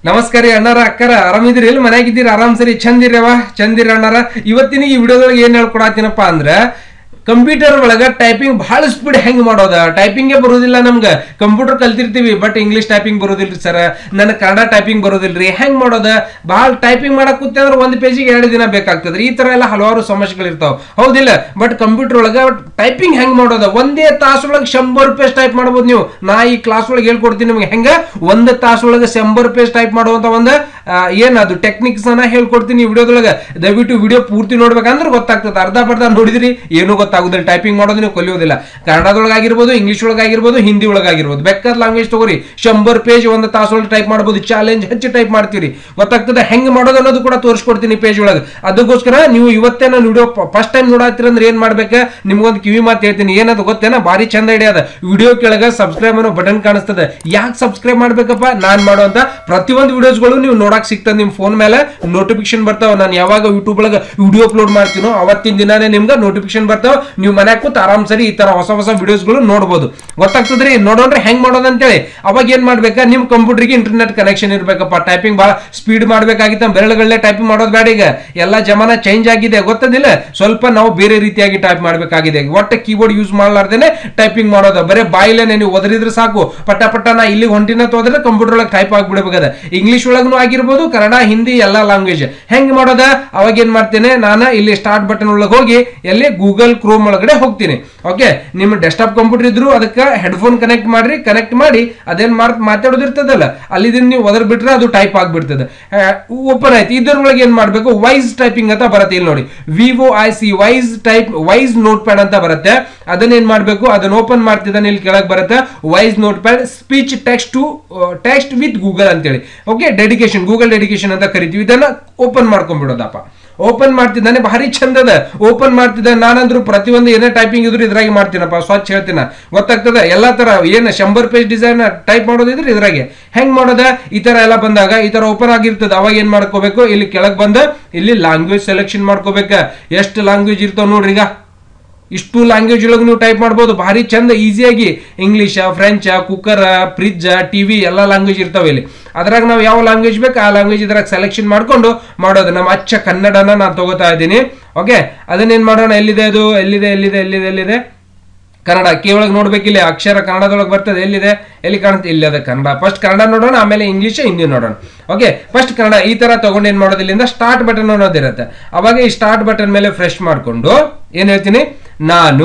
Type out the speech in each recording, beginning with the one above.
ನಮಸ್ಕಾರ ರೀ ಅಣ್ಣಾರ ಅಕ್ಕರ ಆರಾಮಿದ್ದೀರಿ ಇಲ್ಲಿ ಮನ್ಯಾಗಿದ್ದೀರಿ ಆರಾಮ್ ಸರಿ ಚಂದಿರವ ಚಂದಿರ ಅಣ್ಣಾರ ಇವತ್ತಿನ ಈ ವಿಡಿಯೋದೊಳಗೆ ಏನ್ ಹೇಳ್ಕೊಡತ್ತೀನಪ್ಪ ಅಂದ್ರೆ ಕಂಪ್ಯೂಟರ್ ಒಳಗ ಟೈಪಿಂಗ್ ಬಹಳ ಸ್ಪೀಡ್ ಹೆಂಗ್ ಮಾಡೋದ ಟೈಪಿಂಗೇ ಬರೋದಿಲ್ಲ ನಮ್ಗೆ ಕಂಪ್ಯೂಟರ್ ಕಲ್ತಿರ್ತೀವಿ ಬಟ್ ಇಂಗ್ಲಿಷ್ ಟೈಪಿಂಗ್ ಬರೋದಿಲ್ರಿ ಸರ್ ನನಗೆ ಕನ್ನಡ ಟೈಪಿಂಗ್ ಬರೋದಿಲ್ರಿ ಹೆಂಗ್ ಮಾಡೋದ ಬಹಳ ಟೈಪಿಂಗ್ ಮಾಡಕ್ ಕೂತೆ ಅಂದ್ರೆ ಒಂದು ಪೇಜಿಗೆ ಎರಡು ದಿನ ಬೇಕಾಗ್ತದ್ರಿ ಈ ತರ ಎಲ್ಲ ಹಲವಾರು ಸಮಸ್ಯೆಗಳಿರ್ತಾವ ಹೌದಿಲ್ಲ ಬಟ್ ಕಂಪ್ಯೂಟರ್ ಒಳಗ ಟೈಪಿಂಗ್ ಹೆಂಗ್ ಮಾಡೋದ ಒಂದೇ ತಾಸೊಳಗೆ ಶಂಬರ್ ಪೇಜ್ ಟೈಪ್ ಮಾಡ್ಬೋದು ನೀವು ನಾ ಈ ಕ್ಲಾಸ್ ಒಳಗೆ ಹೇಳ್ಕೊಡ್ತೀನಿ ನಿಮ್ಗೆ ಹೆಂಗ ಒಂದ್ ತಾಸೊಳಗೆ ಶಂಬರ್ ಪೇಜ್ ಟೈಪ್ ಮಾಡುವಂತ ಒಂದು ಆ, ಏನದು ಟೆಕ್ನಿಕ್ಸ್ ಅನ್ನ ಹೇಳ್ಕೊಡ್ತೀನಿ ಈ ವಿಡಿಯೋದೊಳಗೆ ದಯವಿಟ್ಟು ವಿಡಿಯೋ ಪೂರ್ತಿ ನೋಡ್ಬೇಕಂದ್ರೆ ಗೊತ್ತಾಗ್ತದೆ ಅರ್ಧ ಬರ್ಧ ನೋಡಿದ್ರಿ ಏನೂ ಗೊತ್ತಾಗುದಿಲ್ಲ ಟೈಪಿಂಗ್ ಮಾಡೋದು ನೀವು ಕಲಿಯೋದಿಲ್ಲ ಕನ್ನಡದೊಳಗಾಗಿರ್ಬೋದು ಇಂಗ್ಲಿಷ್ ಒಳಗಾಗಿರ್ಬೋದು ಹಿಂದಿ ಒಳಗಾಗಿರ್ಬೋದು ಬೇಕಾದ ಲ್ಯಾಂಗ್ವೇಜ್ ತಗೋರಿ ಶಂಬರ್ ಪೇಜ್ ಒಂದು ತಾಸೊಳಗೆ ಟೈಪ್ ಮಾಡ್ಬೋದು ಚಾಲೆಂಜ್ ಹಚ್ಚಿ ಟೈಪ್ ಮಾಡ್ತೀರಿ ಗೊತ್ತಾಗ್ತದೆ ಹೆಂಗ್ ಮಾಡೋದು ಅನ್ನೋದು ಕೂಡ ತೋರಿಸ್ಕೊಡ್ತೀನಿ ಪೇಜ್ ಒಳಗೆ ಅದಕ್ಕೋಸ್ಕರ ನೀವು ಇವತ್ತೇ ನಾನು ವಿಡಿಯೋ ಫಸ್ಟ್ ಟೈಮ್ ನೋಡತ್ತೀರ ಅಂದ್ರೆ ಏನ್ ಮಾಡ್ಬೇಕು ನಿಮ್ಗೊಂದು ಕಿವಿ ಮಾತು ಹೇಳ್ತೀನಿ ಏನದು ಗೊತ್ತೇನ ಭಾರಿ ಚಂದ ಐಡಿಯಾ ಅದ ವಿಡಿಯೋ ಕೆಳಗೆ ಸಬ್ಸ್ಕ್ರೈಬ್ ಅನ್ನೋ ಬಟನ್ ಕಾಣಿಸ್ತದೆ ಯಾಕೆ ಸಬ್ಸ್ಕ್ರೈಬ್ ಮಾಡ್ಬೇಕಪ್ಪ ನಾನ್ ಮಾಡುವಂತ ಪ್ರತಿಯೊಂದು ವಿಡಿಯೋಸ್ಗಳು ನೀವು ನೋಡಕ್ ಸಿಗ್ತದೆ ನಿಮ್ ಫೋನ್ ಮೇಲೆ ನೋಟಿಫಿಕೇಶನ್ ಬರ್ತಾವ ನಾನು ಯಾವಾಗ ಯೂಟ್ಯೂಬ್ ಒಳಗೆ ವಿಡಿಯೋ ಅಪ್ಲೋಡ್ ಮಾಡ್ತೀನೋ ಅವತ್ತಿನ ದಿನಾನೇ ನಿಮ್ಗೆ ನೋಟಿಫಿಕೇಶನ್ ಬರ್ತಾವ ನೀವು ಮನ್ಯಾಗ ಕೂತ್ ಆರಾಮ್ ಸರಿ ಈ ತರ ಹೊಸ ಹೊಸ ವಿಡಿಯೋಸ್ಗಳು ನೋಡ್ಬೋದು ಗೊತ್ತಾಗ್ತದ್ರಿ ನೋಡೋಣ್ರಿ ಹೆಂಗ್ ಮಾಡೋದು ಅಂತೇಳಿ ಅವಾಗ ಏನ್ ಮಾಡ್ಬೇಕಾ ನಿಮ್ ಕಂಪ್ಯೂಟರ್ಗೆ ಇಂಟರ್ನೆಟ್ ಕನೆಕ್ಷನ್ ಇರ್ಬೇಕಪ್ಪ ಟೈಪಿಂಗ್ ಬಹಳ ಸ್ಪೀಡ್ ಮಾಡ್ಬೇಕಾಗಿತ್ತ ಬೆರಳುಗಳಲ್ಲೇ ಟೈಪಿಂಗ್ ಮಾಡೋದು ಬೇಡ ಈಗ ಎಲ್ಲ ಜಮಾನ ಚೇಂಜ್ ಆಗಿದೆ ಗೊತ್ತದಿಲ್ಲ ಸ್ವಲ್ಪ ನಾವು ಬೇರೆ ರೀತಿಯಾಗಿ ಟೈಪ್ ಮಾಡಬೇಕಾಗಿದೆ ಒಟ್ಟ ಕೀಬೋರ್ಡ್ ಯೂಸ್ ಮಾಡ್ಲಾರ್ದೇನೆ ಟೈಪಿಂಗ್ ಮಾಡೋದು ಬರೀ ಬಾಯಿಲೇನೆ ನೀವು ಒದರಿದ್ರೆ ಸಾಕು ಪಟ ಪಟ ನಾ ಇಲ್ಲಿ ಹೊಂಟಿನ ಹೋದ್ರೆ ಕಂಪ್ಯೂಟರ್ ಒಳಗೆ ಟೈಪ್ ಆಗ್ಬಿಡ್ಬೇಕದ ಇಂಗ್ಲಿಷ್ ಒಳಗೂ ಆಗಿರ್ಬೋದು ಕನ್ನಡ ಹಿಂದಿ ಎಲ್ಲ ಲ್ಯಾಂಗ್ವೇಜ್ ಹೆಂಗ್ ಮಾಡೋದ ಅವಾಗ ಏನ್ ಮಾಡ್ತೇನೆ ನಾನು ಇಲ್ಲಿ ಸ್ಟಾರ್ಟ್ ಬಟನ್ ಒಳಗೆ ಹೋಗಿ ಎಲ್ಲಿ ಗೂಗಲ್ ಕ್ರೋಮ್ ಒಳಗಡೆ ಹೋಗ್ತೀನಿ ಓಕೆ ನಿಮ್ಮ ಡೆಸ್ಕ್ಟಾಪ್ ಕಂಪ್ಯೂಟರ್ ಇದ್ರು ಅದಕ್ಕೆ ಹೆಡ್ಫೋನ್ ಕನೆಕ್ಟ್ ಮಾಡ್ರಿ ಕನೆಕ್ಟ್ ಮಾಡಿ ಅದೇನ್ ಮಾಡ್ ಮಾತಾಡೋದಿರ್ತದಲ್ಲ ಅಲ್ಲಿದಿಂದ ನೀವು ಒದರ್ ಬಿಟ್ರೆ ಅದು ಟೈಪ್ ಆಗ್ಬಿಡ್ತದೆ ಓಪನ್ ಆಯ್ತು ಇದ್ರೊಳಗೆ ಏನ್ ಮಾಡ್ಬೇಕು ವೈಸ್ ಟೈಪಿಂಗ್ ಅಂತ ಬರುತ್ತೆ ಇಲ್ಲಿ ನೋಡಿ ವಿವೋ ಐ ಸಿ voice type voice notepad ಅಂತ ಬರುತ್ತೆ ಅದನ್ನ ಏನ್ ಮಾಡ್ಬೇಕು ಅದನ್ನ ಓಪನ್ ಮಾಡ್ತಿದ್ದಾನೆ ಇಲ್ಲಿ ಕೆಳಗೆ ಬರುತ್ತೆ voice notepad speech text to text with Google ಅಂತೇಳಿ ಓಕೆ ಡೆಡಿಕೇಶನ್ ಗೂಗಲ್ ಡೆಡಿಕೇಶನ್ ಅಂತ ಕರಿತೀವಿ ಇದನ್ನ ಓಪನ್ ಮಾಡ್ಕೊಂಡ್ಬಿಡೋದಪ್ಪ ಓಪನ್ ಮಾಡ್ತಿದ್ದಾನೆ ಭಾರಿ ಚಂದದ ಓಪನ್ ಮಾಡ್ತಿದ್ದಾನೆ ನಾನಂದ್ರು ಪ್ರತಿಯೊಂದು ಏನೇ ಟೈಪಿಂಗ್ ಇದ್ರು ಇದ್ರಾಗೆ ಮಾಡ್ತೀನಪ್ಪ ಸ್ವಚ್ಛ ಹೇಳ್ತೀನ ಗೊತ್ತಾಗ್ತದೆ ಎಲ್ಲಾ ತರ ಏನು ಶಂಬರ್ ಪೇಜ್ ಡಿಸೈನ್ ಟೈಪ್ ಮಾಡೋದಿದ್ರೆ ಇದ್ರಾಗೆ ಹೆಂಗ್ ಮಾಡೋದ ಈ ತರ ಎಲ್ಲ ಬಂದಾಗ ಈ ತರ ಓಪನ್ ಆಗಿರ್ತದೆ ಅವಾಗ ಏನ್ ಮಾಡ್ಕೋಬೇಕು ಇಲ್ಲಿ ಕೆಳಗ್ ಬಂದ ಇಲ್ಲಿ ಲ್ಯಾಂಗ್ವೇಜ್ ಸೆಲೆಕ್ಷನ್ ಮಾಡ್ಕೋಬೇಕ ಎಷ್ಟು ಲ್ಯಾಂಗ್ವೇಜ್ ಇರ್ತಾವ ನೋಡ್ರಿ ಈಗ ಇಷ್ಟು ಲ್ಯಾಂಗ್ವೇಜ್ ಒಳಗೆ ನೀವು ಟೈಪ್ ಮಾಡ್ಬೋದು ಭಾರಿ ಚಂದ ಈಸಿಯಾಗಿ English French cooker fridge TV ಎಲ್ಲ ಲ್ಯಾಂಗ್ವೇಜ್ ಇರ್ತಾವೆ ಇಲ್ಲಿ ಅದ್ರಾಗ ನಾವು ಯಾವ ಲ್ಯಾಂಗ್ವೇಜ್ ಬೇಕು ಆ ಲ್ಯಾಂಗ್ವೇಜ್ ಇದ್ರಾಗ ಸೆಲೆಕ್ಷನ್ ಮಾಡ್ಕೊಂಡು ಮಾಡೋದು ನಮ್ಮ ಅಚ್ಚ ಕನ್ನಡನ ನಾನು ತಗೋತಾ ಇದ್ದೀನಿ ಓಕೆ ಅದನ್ನೇನ್ ಮಾಡೋಣ ಎಲ್ಲಿದೆ ಅದು ಎಲ್ಲಿದೆ ಎಲ್ಲಿದೆ ಎಲ್ಲಿದೆ ಎಲ್ಲಿದೆ ಕನ್ನಡ ಕೇವಲ ನೋಡ್ಬೇಕಿಲ್ಲ ಅಕ್ಷರ ಕನ್ನಡದೊಳಗೆ ಬರ್ತದೆ ಎಲ್ಲಿದೆ ಎಲ್ಲಿ ಕಾಣುತ್ತೆ ಇಲ್ಲಿ ಅದ ಕನ್ನಡ ಫಸ್ಟ್ ಕನ್ನಡ ನೋಡೋಣ ಆಮೇಲೆ ಇಂಗ್ಲಿಷ್ ಹಿಂದಿ ನೋಡೋಣ ಓಕೆ ಫಸ್ಟ್ ಕನ್ನಡ ಈ ತರ ತಗೊಂಡು ಏನ್ ಮಾಡೋದು ಇಲ್ಲಿಂದ ಸ್ಟಾರ್ಟ್ ಬಟನ್ ಅನ್ನೋದಿರುತ್ತೆ ಅವಾಗ ಈ ಸ್ಟಾರ್ಟ್ ಬಟನ್ ಮೇಲೆ ಫ್ರೆಶ್ ಮಾಡ್ಕೊಂಡು ಏನ್ ಹೇಳ್ತೀನಿ ನಾನು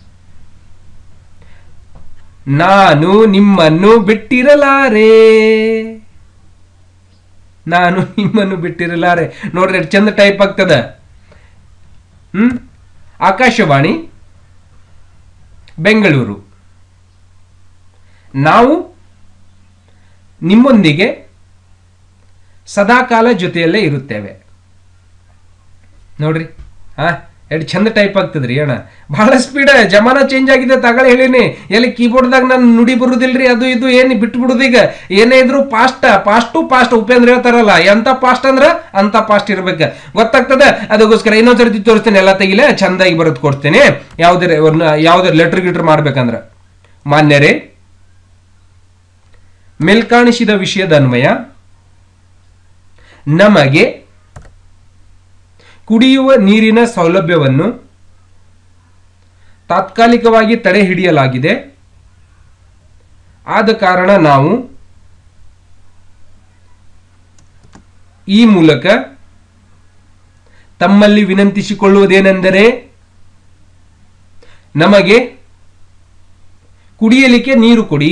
ನಾನು ನಿಮ್ಮನ್ನು ಬಿಟ್ಟಿರಲಾರೆ ನಾನು ನಿಮ್ಮನ್ನು ಬಿಟ್ಟಿರಲಾರೆ ನೋಡ್ರಿ ಎಷ್ಟ್ ಚಂದ ಟೈಪ್ ಆಗ್ತದ ಹ್ಮ್ ಆಕಾಶವಾಣಿ ಬೆಂಗಳೂರು ನಾವು ನಿಮ್ಮೊಂದಿಗೆ ಸದಾಕಾಲ ಜೊತೆಯಲ್ಲೇ ಇರುತ್ತೇವೆ ನೋಡ್ರಿ ಹಾ ಎಷ್ಟು ಚಂದ ಟೈಪ್ ಆಗ್ತದ್ರಿ ಅಣ್ಣ ಬಹಳ ಸ್ಪೀಡ್ ಜಮಾನ ಚೇಂಜ್ ಆಗಿದೆ ತಗೊಳ್ಳಿ ಹೇಳಿನಿ ಎಲ್ಲಿ ಕೀಬೋರ್ಡ್ದಾಗ ನಾನು ನುಡಿ ಬರುದಿಲ್ರಿ ಅದು ಇದು ಏನು ಬಿಟ್ಟು ಬಿಡುದೀಗ ಏನೇ ಇದ್ರು fast fast to fast Upendra ಹೇಳ್ತಾರಲ್ಲ ಎಂತ ಫಾಸ್ಟ್ ಅಂದ್ರ ಅಂತ ಫಾಸ್ಟ್ ಇರ್ಬೇಕು ಗೊತ್ತಾಗ್ತದೆ ಅದಕ್ಕೋಸ್ಕರ ಇನ್ನೊಂದ್ಸರ್ತಿ ತೋರಿಸ್ತೀನಿ ಎಲ್ಲ ತೆಗಿಲೆ ಚಂದಾಗಿ ಬರೋದು ಕೊಡ್ತೀನಿ ಯಾವ್ದಾರ ಯಾವ್ದಾರ ಲೆಟರ್ ಗಿಟ್ರ್ ಮಾಡ್ಬೇಕಂದ್ರ ಮಾನ್ಯರೇ ಮೇಲ್ಕಾಣಿಸಿದ ವಿಷಯದ ಅನ್ವಯ ನಮಗೆ ಕುಡಿಯುವ ನೀರಿನ ಸೌಲಭ್ಯವನ್ನು ತಾತ್ಕಾಲಿಕವಾಗಿ ತಡೆ ಹಿಡಿಯಲಾಗಿದೆ ಆದ ಕಾರಣ ನಾವು ಈ ಮೂಲಕ ತಮ್ಮಲ್ಲಿ ವಿನಂತಿಸಿಕೊಳ್ಳುವುದೇನೆಂದರೆ ನಮಗೆ ಕುಡಿಯಲಿಕ್ಕೆ ನೀರು ಕೊಡಿ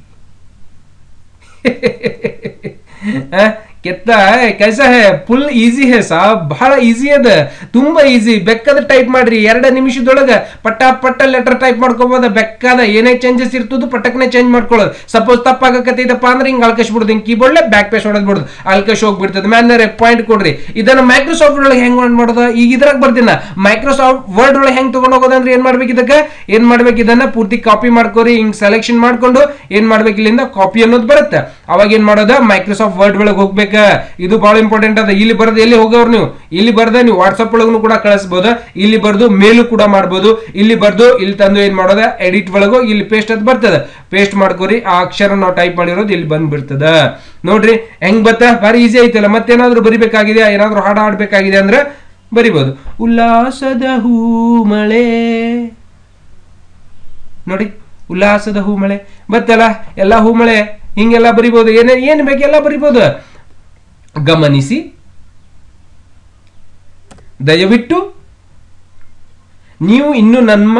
ಆ, ಕೆತ್ತ ಕೆಲಸ ಹೇ ಫುಲ್ ಈಸಿ ಹೇ ಸಾಬ್ ಬಹಳ ಈಸಿ ಅದ ತುಂಬಾ ಈಸಿ ಬೆಕ್ಕದ ಟೈಪ್ ಮಾಡ್ರಿ ಎರಡು ನಿಮಿಷದೊಳಗ ಪಟ್ಟ ಪಟ್ಟ ಲೆಟರ್ ಟೈಪ್ ಮಾಡ್ಕೋಬೋದ ಬೆಕ್ಕದ ಏನೇ ಚೇಂಜಸ್ ಇರ್ತದ ಪಟಕ್ನೆ ಚೇಂಜ್ ಮಾಡ್ಕೊಳ್ಳೋದು ಸಪೋಸ್ ತಪ್ಪಾಗಕತ್ತೈತಪ್ಪ ಅಂದ್ರೆ ಹಿಂಗ್ ಅಳ್ಕಶ್ ಬಿಡುದು ಹಿಂಗ್ ಕೀಬೋರ್ಡ್ಲೆ ಬ್ಯಾಕ್ ಪೇಸ್ ಹೊಡೆದ್ ಬಿಡುದು ಅಳ್ಕಶ್ ಹೋಗ್ಬಿಡ್ತದೆ ಮ್ಯಾನರೆ ಪಾಯಿಂಟ್ ಕೊಡ್ರಿ ಇದನ್ನ ಮೈಕ್ರೋಸಾಫ್ಟ್ ಒಳಗೆ ಹೆಂಗ್ ಮಾಡೋದು ಈಗ ಇದ್ರಾಗ ಬರ್ತೀನ ಮೈಕ್ರೋಸಾಫ್ಟ್ ವರ್ಡ್ ಒಳಗೆ ಹೆಂಗ್ ತಗೊಂಡ್ ಹೋಗೋದಂದ್ರೆ ಏನ್ ಮಾಡ್ಬೇಕು ಇದಕ್ಕೆ ಏನ್ ಮಾಡ್ಬೇಕು ಇದನ್ನ ಪೂರ್ತಿ ಕಾಪಿ ಮಾಡ್ಕೋರಿ ಹಿಂಗ್ ಸೆಲೆಕ್ಷನ್ ಮಾಡ್ಕೊಂಡು ಏನ್ ಮಾಡ್ಬೇಕು ಇಲ್ಲಿಂದ ಕಾಪಿ ಅನ್ನೋದು ಬರುತ್ತೆ ಅವಾಗ ಏನ್ ಮಾಡೋದ ಮೈಕ್ರೋಸಾಫ್ಟ್ ವರ್ಡ್ ಒಳಗೆ ಹೋಗ್ಬೇಕ ಇದು ಬಹಳ ಇಂಪಾರ್ಟೆಂಟ್ ಅದ ಇಲ್ಲಿ ಬರೆದು ಎಲ್ಲಿ ಹೋಗೋರು ನೀವು ಇಲ್ಲಿ ಬರ್ದ ನೀವು ವಾಟ್ಸಪ್ ಒಳಗೂ ಕೂಡ ಕಳಿಸ್ಬೋದು ಇಲ್ಲಿ ಬರ್ದು ಮೇಲು ಕೂಡ ಮಾಡ್ಬೋದು ಇಲ್ಲಿ ಬರ್ದು ಇಲ್ಲಿ ತಂದು ಏನ್ ಮಾಡೋದ ಎಡಿಟ್ ಒಳಗು ಇಲ್ಲಿ ಪೇಸ್ಟ್ ಅದು ಬರ್ತದ ಪೇಸ್ಟ್ ಮಾಡ್ಕೋರಿ ಆ ಅಕ್ಷರ ನಾವು ಟೈಪ್ ಮಾಡಿರೋದು ಇಲ್ಲಿ ಬಂದ್ಬಿಡ್ತದ ನೋಡ್ರಿ ಹೆಂಗ್ ಬತ್ತ ಭಾರಿ ಈಸಿ ಐತಲ್ಲ ಮತ್ತೇನಾದ್ರೂ ಬರಿಬೇಕಾಗಿದೆ ಏನಾದ್ರೂ ಹಾಡು ಆಡ್ಬೇಕಾಗಿದೆ ಅಂದ್ರೆ ಬರಿಬೋದು ಉಲ್ಲಾಸದ ಹೂ ಮಳೆ ನೋಡಿ ಉಲ್ಲಾಸದ ಹೂ ಮಳೆ ಬತ್ತಲ್ಲ ಎಲ್ಲ ಹೂ ಮಳೆ ಹಿಂಗೆಲ್ಲ ಬರಿಬೋದು ಏನೇ ಏನು ಬೇಕೆಲ್ಲ ಬರಿಬೋದು ಗಮನಿಸಿ ದಯವಿಟ್ಟು ನೀವು ಇನ್ನು ನಮ್ಮ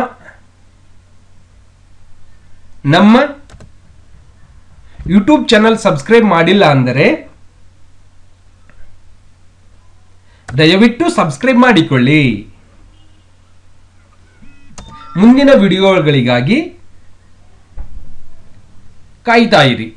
ನಮ್ಮ ಯೂಟ್ಯೂಬ್ ಚಾನಲ್ ಸಬ್ಸ್ಕ್ರೈಬ್ ಮಾಡಿಲ್ಲ ಅಂದರೆ ದಯವಿಟ್ಟು ಸಬ್ಸ್ಕ್ರೈಬ್ ಮಾಡಿಕೊಳ್ಳಿ ಮುಂದಿನ ವಿಡಿಯೋಗಳಿಗಾಗಿ ಕಾಯ್ತಾ ಇರಿ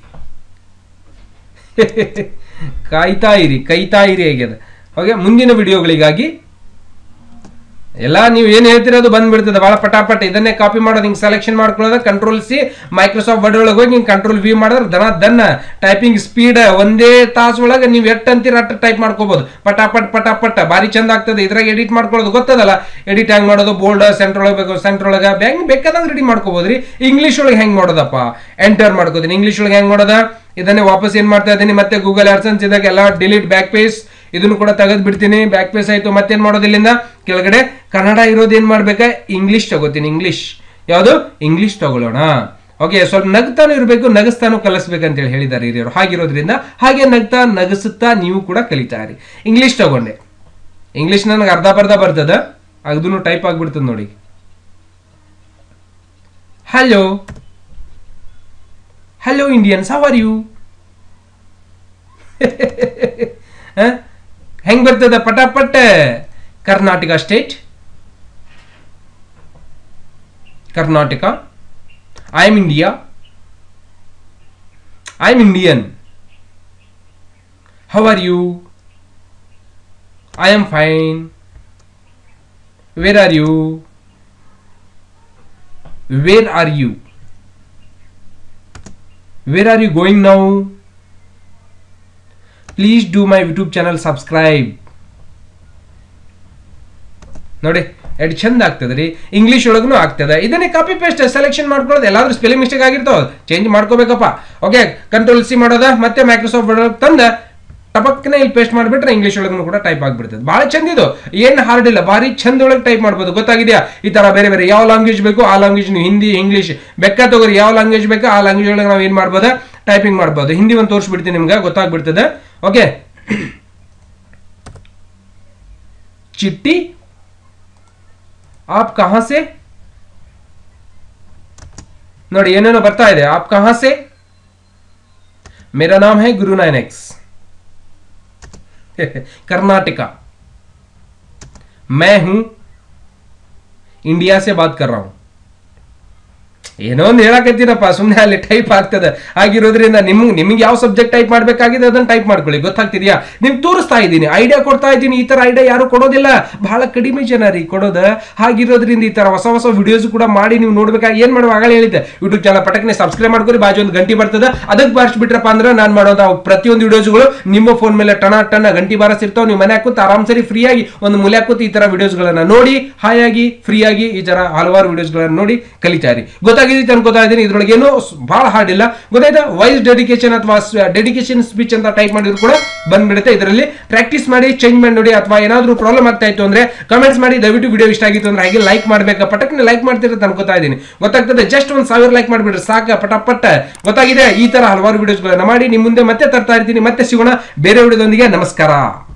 ಕಾಯ್ತಾ ಇರಿ ಕೈತಾ ಇರಿ ಹೇಗಿದೆ ಹಾಗೆ ಮುಂದಿನ ವಿಡಿಯೋಗಳಿಗಾಗಿ ಎಲ್ಲ ನೀವು ಏನು ಹೇಳ್ತಿರೋದು ಬಂದ್ಬಿಡ್ತದೆ ಭಾಳ ಪಟಾಪಟ್ ಇದನ್ನೇ ಕಾಪಿ ಮಾಡೋದು ಹಿಂಗೆ ಸೆಲೆಕ್ಷನ್ ಮಾಡ್ಕೊಳ್ಳೋದು ಕಂಟ್ರೋಲ್ ಸಿ ಮೈಕ್ರೋಸಾಫ್ಟ್ ವರ್ಡ್ ಒಳಗೆ ಹೋಗಿ ಹಿಂಗೆ ಕಂಟ್ರೋಲ್ ವಿ ಮಾಡಿದ್ರೆ ದನ ದನ್ನ ಟೈಪಿಂಗ್ ಸ್ಪೀಡ್ ಒಂದೇ ತಾಸು ಒಳಗೆ ನೀವು ಎಷ್ಟು ಅಂತೀರ ಅಷ್ಟು ಟೈಪ್ ಮಾಡ್ಕೋಬಹುದು ಪಟಾಪಟ್ ಪಟಾಪಟ್ ಭಾರಿ ಚಂದ ಆಗ್ತದೆ ಇದ್ರಾಗ ಎಡಿಟ್ ಮಾಡ್ಕೊಳ್ಳೋದು ಗೊತ್ತದಲ್ಲ ಎಡಿಟ್ ಹೆಂಗ್ ಮಾಡೋದು ಬೋಲ್ಡ್ ಸೆಂಟ್ರ್ ಒಳಗೆ ಬೇಕು ಸೆಂಟ್ರ್ ಒಳಗೆ ಹೆಂಗ್ ಬೇಕಾದಂಗೆ ರೆಡಿ ಮಾಡ್ಕೋಬೋದ್ರಿ ಇಂಗ್ಲೀಷ್ ಒಳಗೆ ಹೆಂಗ್ ಮಾಡೋದಪ್ಪ ಎಂಟರ್ ಮಾಡ್ಕೋತೀನಿ ಇಂಗ್ಲೀಷ್ ಒಳಗೆ ಹೆಂಗ್ ಮಾಡೋದ ಇದನ್ನೇ ವಾಪಸ್ ಏನ್ ಮಾಡ್ತಾ ಇದ್ದೀನಿ ಮತ್ತೆ ಗೂಗಲ್ ಆಡ್ಸನ್ಸ್ ಇದ್ದಾಗ ಎಲ್ಲ ಡಿಲೀಟ್ ಬ್ಯಾಕ್ ಪೇಸ್ ಇದನ್ನು ಕೂಡ ತೆಗೆದು ಬಿಡ್ತೀನಿ ಬ್ಯಾಕ್ ಪೇಸ್ ಆಯ್ತು ಮತ್ತೇನ್ ಮಾಡೋದು ಇಲ್ಲಿಂದ ಕೆಳಗಡೆ ಕನ್ನಡ ಇರೋದು ಏನ್ ಮಾಡ್ಬೇಕಾ ಇಂಗ್ಲಿಷ್ ತಗೋತೀನಿ ಇಂಗ್ಲಿಷ್ ಯಾವುದು ಇಂಗ್ಲಿಷ್ ತಗೊಳ್ಳೋಣ ಓಕೆ ಸ್ವಲ್ಪ ನಗ್ತಾನು ಇರಬೇಕು ನಗಸ್ತಾನು ಕಲಿಸ್ಬೇಕಂತೇಳಿ ಹೇಳಿದ್ದಾರೆ ಹಿರಿಯರು ಹಾಗಿರೋದ್ರಿಂದ ಹಾಗೆ ನಗ್ತಾ ನಗಸುತ್ತಾ ನೀವು ಕೂಡ ಕಲಿತಾ ಇರಿ ಇಂಗ್ಲಿಷ್ ತಗೊಂಡೆ ಇಂಗ್ಲಿಷ್ ನನಗೆ ಅರ್ಧ ಬರ್ಧ ಬರ್ತದ ಅದನ್ನು ಟೈಪ್ ಆಗ್ಬಿಡ್ತದೆ ನೋಡಿ hello hello Indians how are you ಹೆಂಗ್ ಬರ್ತದ ಪಟಾಪಟ್ Karnataka state Karnataka I am India I am Indian how are you I am fine where are you where are you where are you going now please do my YouTube channel subscribe ನೋಡಿ ಎರಡು ಚಂದ ಆಗ್ತದೆ ರೀ English ಒಳಗೂ ಆಗ್ತದೆ ಇದನ್ನೇ copy paste selection ಮಾಡ್ಕೊಳ್ಳೋದು ಎಲ್ಲಾದ್ರೂ ಸ್ಪೆಲ್ಲಿಂಗ್ ಮಿಸ್ಟೇಕ್ ಆಗಿರ್ತಾವ ಚೇಂಜ್ ಮಾಡ್ಕೋಬೇಕಪ್ಪ ಓಕೆ ಕಂಟ್ರೋಲ್ ಸಿ ಮಾಡೋದ ಮತ್ತೆ ಮೈಕ್ರೋಸಾಫ್ಟ್ ವರ್ಡ್ ತಂದ ಟಪಕ್ನೆ ಇಲ್ಲಿ ಪೇಸ್ಟ್ ಮಾಡಿಬಿಟ್ರೆ ಇಂಗ್ಲೀಷ್ ಒಳಗೂ ಕೂಡ ಟೈಪ್ ಆಗಿಬಿಡ್ತದೆ ಭಾಳ ಚಂದ ಇದು ಏನು ಹಾರ್ಡ್ ಇಲ್ಲ ಭಾರಿ ಚಂದ ಒಳಗೆ ಟೈಪ್ ಮಾಡ್ಬೋದು ಗೊತ್ತಾಗಿದೆಯಾ ಈ ತರ ಬೇರೆ ಬೇರೆ ಯಾವ ಲ್ಯಾಂಗ್ವೇಜ್ ಬೇಕು ಆ ಲ್ಯಾಂಗ್ವೇಜ್ ನೀವು ಹಿಂದಿ ಇಂಗ್ಲೀಷ್ ಬೆಕ್ಕ ತಗೋರಿ ಯಾವ ಲ್ಯಾಂಗ್ವೇಜ್ ಬೇಕು ಆ ಲ್ಯಾಂಗ್ವೇಜ್ ಒಳಗೆ ನಾವು ಏನು ಮಾಡ್ಬೋದು ಟೈಪಿಂಗ್ ಮಾಡ್ಬೋದು ಹಿಂದಿ ಒಂದು ತೋರಿಸ್ಬಿಡ್ತೀನಿ ನಿಮ್ಗೆ ಗೊತ್ತಾಗ್ಬಿಡ್ತದೆ ಓಕೆ चिट्ठी आप कहां से ನೋಡಿ ಏನೇನೋ ಬರ್ತಾ ಇದೆ आप कहां से मेरा नाम है गुरु नाइन एक्स कर्नाटका मैं हूं इंडिया से बात कर रहा हूं ಏನೋ ಒಂದು ಹೇಳಕತ್ತೀನಪ್ಪ ಸುಮ್ಮನೆ ಅಲ್ಲಿ ಟೈಪ್ ಆಗ್ತದೆ ಆಗಿರೋದ್ರಿಂದ ನಿಮ್ಗೆ ನಿಮ್ಗೆ ಯಾವ ಸಬ್ಜೆಕ್ಟ್ ಟೈಪ್ ಮಾಡಬೇಕಾಗಿದೆ ಅದನ್ನ ಟೈಪ್ ಮಾಡ್ಕೊಳ್ಳಿ ಗೊತ್ತಾಗ್ತಿದ್ಯಾ ನಿಮ್ಗೆ ತೋರಿಸ್ತಾ ಇದ್ದೀನಿ ಐಡಿಯಾ ಕೊಡ್ತಾ ಇದ್ದೀನಿ ಈ ತರ ಐಡಿಯಾ ಯಾರು ಕೊಡೋದಿಲ್ಲ ಬಹಳ ಕಡಿಮೆ ಜನ ರೀ ಕೊಡೋದು ಹಾಗಿರೋದ್ರಿಂದ ಈ ತರ ಹೊಸ ಹೊಸ ವಿಡಿಯೋಸ್ ಕೂಡ ಮಾಡಿ ನೀವು ನೋಡ್ಬೇಕಾಗಿ ಏನ್ ಮಾಡುವ ಆಗಲೇ ಹೇಳಿದ್ದೆ ಯೂಟ್ಯೂಬ್ ಚಾನಲ್ ಪಟಕ್ನೆ ಸಬ್ಸ್ಕ್ರೈಬ್ ಮಾಡ್ಕೊರಿ ಬಾಜು ಒಂದು ಗಂಟೆ ಬರ್ತದೆ ಅದಕ್ಕೆ ಬಾರಿಸ್ಬಿಟ್ರಪ್ಪ ಅಂದ್ರೆ ನಾನು ಮಾಡೋದು ಪ್ರತಿಯೊಂದು ವಿಡಿಯೋಸ್ಗಳು ನಿಮ್ಮ ಫೋನ್ ಮೇಲೆ ಟಣ ಟಣ ಗಂಟೆ ಬಾರಿಸಿರ್ತಾವೆ ನೀವು ಮನೆ ಕೂತು ಆರಾಮ್ ಸರಿ ಫ್ರೀ ಆಗಿ ಒಂದು ಮೂಲೆ ಕೂತು ಈ ತರ ವಿಡಿಯೋಸ್ಗಳನ್ನ ನೋಡಿ ಹಾಯಾಗಿ ಫ್ರೀ ಆಗಿ ಈ ತರ ಹಲವಾರು ವಿಡಿಯೋಸ್ಗಳನ್ನ ನೋಡಿ ಕಲಿತಾ ಇರಿ ಗೊತ್ತಾಗಿದೆ ಅನ್ಕೋತಾ ಇದ್ದೀನಿ ಇದ್ರೊಳಗೆ ಏನೋ ಬಹಳ ಹಾರ್ಡ್ ಇಲ್ಲ ಗೊತ್ತಾಯ್ತಾ ವಾಯ್ಸ್ ಡೆಡಿಕೇಶನ್ ಅಥವಾ ಡೆಡಿಕೇಶನ್ ಸ್ಪೀಚ್ ಅಂತ ಟೈಪ್ ಮಾಡಿದ್ರು ಕೂಡ ಬಂದ್ಬಿಡುತ್ತೆ ಇದರಲ್ಲಿ ಪ್ರಾಕ್ಟೀಸ್ ಮಾಡಿ ಚೇಂಜ್ ಮಾಡಿ ನೋಡಿ ಅಥವಾ ಏನಾದ್ರೂ ಪ್ರಾಬ್ಲಮ್ ಆಗ್ತಾ ಇತ್ತು ಅಂದ್ರೆ ಕಮೆಂಟ್ಸ್ ಮಾಡಿ ದಯವಿಟ್ಟು ವಿಡಿಯೋ ಇಷ್ಟ ಆಗಿತ್ತು ಅಂದ್ರೆ ಹಾಗೆ ಲೈಕ್ ಮಾಡ್ಬೇಕಾ ಪಟಕ್ನೆ ಲೈಕ್ ಮಾಡ್ತಿರುತ್ತೆ ಅನ್ಕೋತಾ ಇದ್ದೀನಿ ಗೊತ್ತಾಗ್ತದೆ ಜಸ್ಟ್ ಒಂದು ಸಾವಿರ ಲೈಕ್ ಮಾಡಿಬಿಡ್ರಿ ಸಾಕ ಪಟಪಟ್ಟ ಗೊತ್ತಾಗಿದೆ ಈ ತರ ಹಲವಾರು ವಿಡಿಯೋಸ್ಗಳನ್ನ ಮಾಡಿ ನಿಮ್ಮ ಮುಂದೆ ಮತ್ತೆ ತರ್ತಾ ಇರ್ತೀನಿ ಮತ್ತೆ ಸಿಗೋಣ ಬೇರೆ ವಿಡಿಯೋದೊಂದಿಗೆ ನಮಸ್ಕಾರ